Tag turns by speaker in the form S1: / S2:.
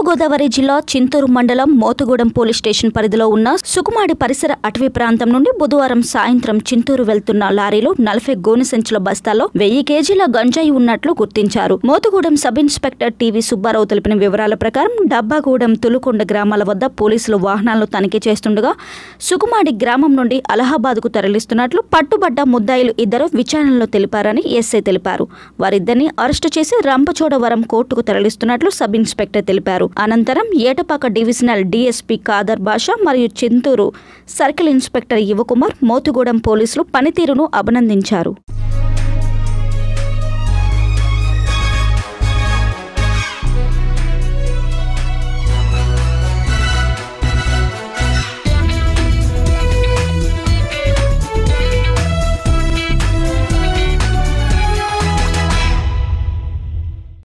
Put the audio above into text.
S1: తూర్పుగోదావరి జిల్లా చింతూరు మండలం Motugudem police station పరిధిలో ఉన్న సుకుమాడి పరిసర అటవీ ప్రాంతం నుండి బుధవారం సాయంత్రం చింతూరు వెళ్తున్న లారీలో నలభై గోనె సంచుల బస్తాల్లో వెయ్యి కేజీల గంజాయి ఉన్నట్లు గుర్తించారు Motugudem sub inspector TV Subbarao తెలిపిన వివరాల ప్రకారం డబ్బాగూడెం తులుకొండ గ్రామాల వద్ద పోలీసులు వాహనాలను తనిఖీ చేస్తుండగా సుకుమాడి గ్రామం నుండి అలహాబాద్కు తరలిస్తున్నట్లు పట్టుబడ్డ ముద్దాయిలు ఇద్దరు విచారణలో తెలిపారని ఎస్ఐ తెలిపారు వారిద్దరిని అరెస్టు చేసి రంపచోడవరం కోర్టుకు తరలిస్తున్నట్లు సబ్ ఇన్స్పెక్టర్ తెలిపారు అనంతరం ఏటపాక డివిజనల్ డీఎస్పీ ఖాదర్ బాషా మరియు చింతూరు సర్కిల్ ఇన్స్పెక్టర్ యువకుమార్ మోతుగూడెం పోలీసులు పనితీరును అభినందించారు